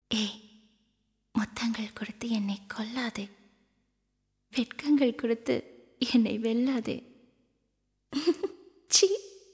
ஏய் முத்தங்கள் கொடுத்து என்னை கொல்லாதே வெட்கங்கள் கொடுத்து என்னை வெல்லாதே சீ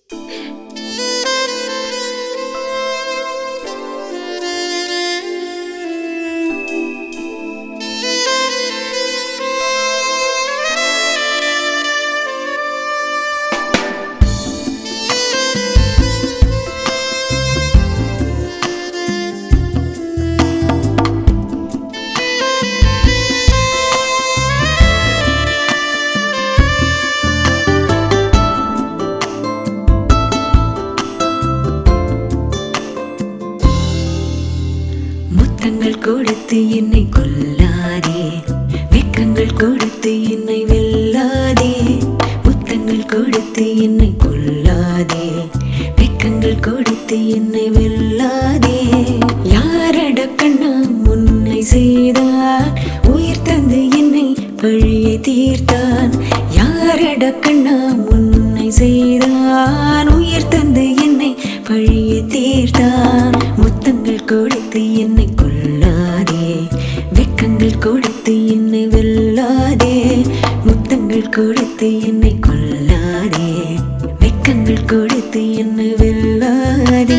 முத்தங்கள் கொடுத்து என்னை கொல்லாதே வெக்கங்கள் கொடுத்து என்னை வெல்லாதே முத்தங்கள் கொடுத்து என்னை கொல்லாதே வெக்கங்கள் கொடுத்து என்னை வெல்லாதே யாரட கண்ணா முன்னை செய்தார் உயிர் தந்து என்னை பழியை தீர்த்தான் யாரட கண்ணா முன்னை செய்தான் உயிர் தந்து என்னை பழியை தீர்த்தான் முத்தங்கள் கொடுத்து என்னை கொல்லாதே வெக்கங்கள் கொடுத்து என்னை வெல்லாதே முத்தங்கள் கொடுத்து என்னை கொல்லாதே வெக்கங்கள் கொடுத்து என்னை வெல்லாதே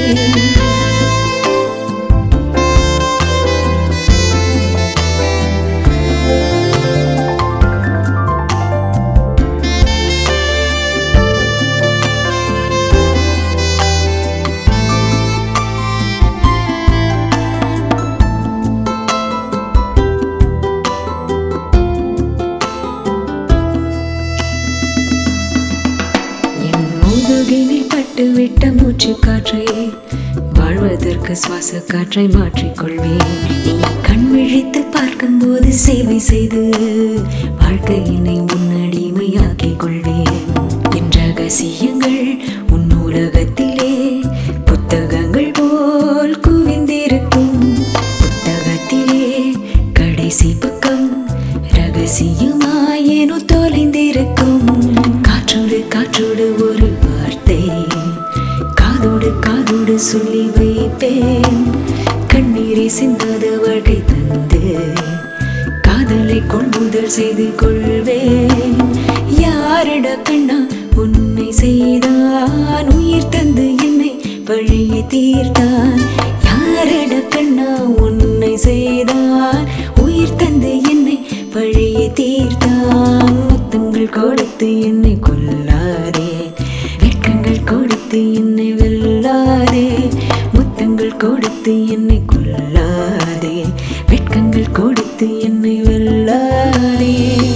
என் முதுகினில் பட்டுவிட்ட மூச்சு காற்றை வாழ்வதற்கு சுவாச காற்றை மாற்றிக்கொள்வேன் நீ கண் விழித்து பார்க்கும்போது சேவை செய்து வாழ்க்கையினை முன்னடிமையாக்கிக் கொள்வேன் என் ரகசியங்கள் உன் நூலகத்திலே புத்தகங்கள் போல் குவிந்திருக்கும் புத்தகத்திலே கடைசி பக்கம் ரகசியமாயேனோ தொலைந்திருக்கும் காற்றோடு காற்றோடு ஒரு வார்த்தை காதோடு காதோடு சொல்லி வைப்பேன் கண்ணீரை சிந்தாத வாழ்க்கை தந்து காதலை கொள்முதல் செய்து கொள்வேன் யாரிட கண்ணா உன்னை செய்தான் உயிர் தந்து என்னை பழியை தீர்த்தான் யாரிட கண்ணா உன்னை செய்தான் உயிர் தந்து என்னை பழியை தீர்த்தான் முத்தங்கள் கொடுத்து என்னை கொல்லாதே வெட்கங்கள் கொடுத்து என்னை வெல்லாதே முத்தங்கள் கொடுத்து என்னை கொல்லாதே வெட்கங்கள் கொடுத்து என்னை வெல்லாதே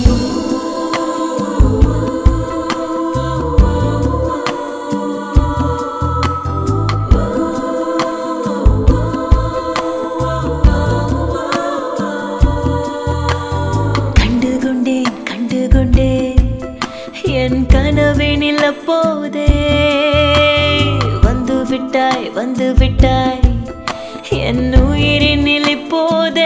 கண்டு கொண்டேன் கண்டு கொண்டேன் என் கனவினில் அப்போதே வந்து விட்டாய் வந்து விட்டாய் என் உயிரினில் இப்போதே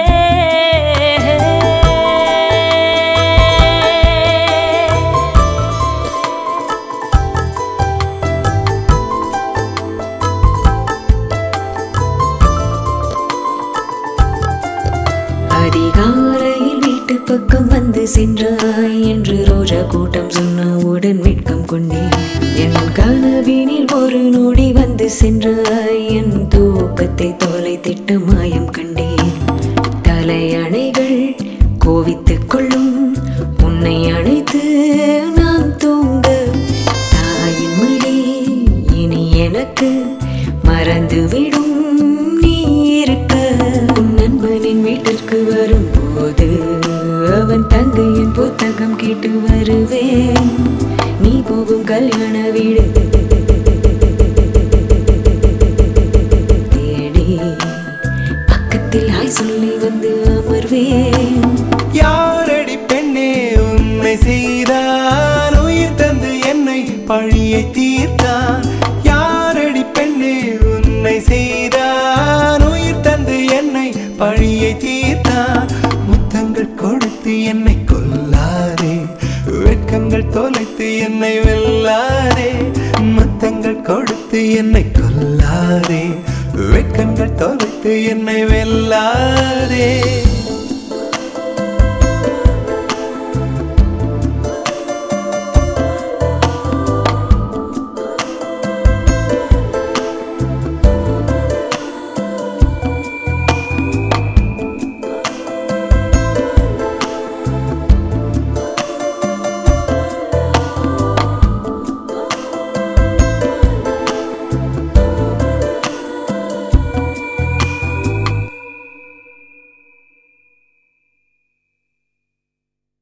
அதிகாலையில் வீட்டு பக்கம் வந்து சென்றாய் என்று ரோஜா கூட்டம் சொன்னவுடன் வெட்கம் கொண்டேன் என் கனவினில் ஒரு நொடி வந்து சென்றாய் என் தூக்கத்தை தொலைத்திட்டு மாயம் கண்டேன் தலையணைகள் கோவித்துக் கொள்ளும் உன்னை அணைத்து நான் தூங்க தாயின் மடி இனி எனக்கு மறந்துவிடும் நீ இருக்க உன் நண்பனின் வீட்டிற்கு வரும்போது அவன் தங்கையின் புத்தகம் கேட்டு வருவேன் நீ போகும் கல்யாண வீடு தேடி பக்கத்தில் ஆய் சொல்லி வந்து அமர்வேன் யாரடி பெண்ணே உன்னை செய்தான் உயிர் தந்து என்னை பழியை தீர்த்தான் யாரடி பெண்ணே உன்னை செய்தான் உயிர் தந்து என்னை பழியை தீர்த்தான் முத்தங்கள் கொடுத்து என்னை கொல்லாதே வெட்கங்கள் தொலைத்து என்னை வெல்லாதே முத்தங்கள் கொடுத்து என்னை கொல்லாதே வெட்கங்கள் தொலைத்து என்னை வெல்லாதே